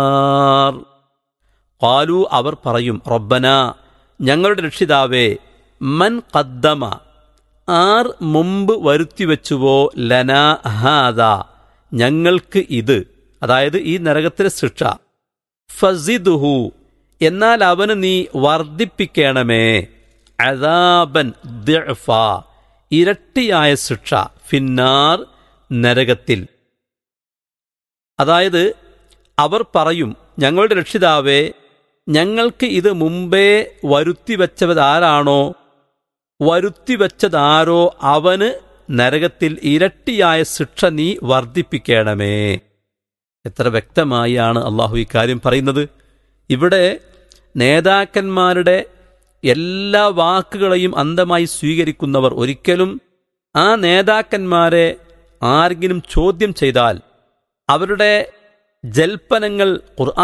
R. ഖാലു അവർ പറയും റബ്ബന ഞങ്ങളുടെ രക്ഷിതാവേ മൻ ഖദ്ദമ ആർ മുമ്പ് വരുത്തിവെച്ചുവോ ലന ഹാദ ഞങ്ങൾക്ക് ഇത് അതായത് ഈ നരകത്തിലെ ശിക്ഷ ഫസിദുഹു എന്നാൽ അവന് നീ വർദ്ധിപ്പിക്കണമേ അദാബൻ ദിഅഫ ഇരട്ടിയായ ശിക്ഷ ഫിന്നാർ നരകത്തിൽ അതായത് അവർ പറയും ഞങ്ങളുടെ രക്ഷിതാവേ ഞങ്ങൾക്ക് ഇത് മുമ്പേ വരുത്തിവെച്ചതാരാണോ വരുത്തിവെച്ചതാരോ അവന് നരകത്തിൽ ഇരട്ടിയായ ശിക്ഷ നീ വർദ്ധിപ്പിക്കണമേ എത്ര വ്യക്തമായാണ് അള്ളാഹു ഇക്കാര്യം പറയുന്നത് ഇവിടെ നേതാക്കന്മാരുടെ എല്ലാ വാക്കുകളെയും അന്ധമായി സ്വീകരിക്കുന്നവർ ഒരിക്കലും ആ നേതാക്കന്മാരെ ആരെങ്കിലും ചോദ്യം ചെയ്താൽ അവരുടെ ജൽപ്പനങ്ങൾ ഖുർആൻ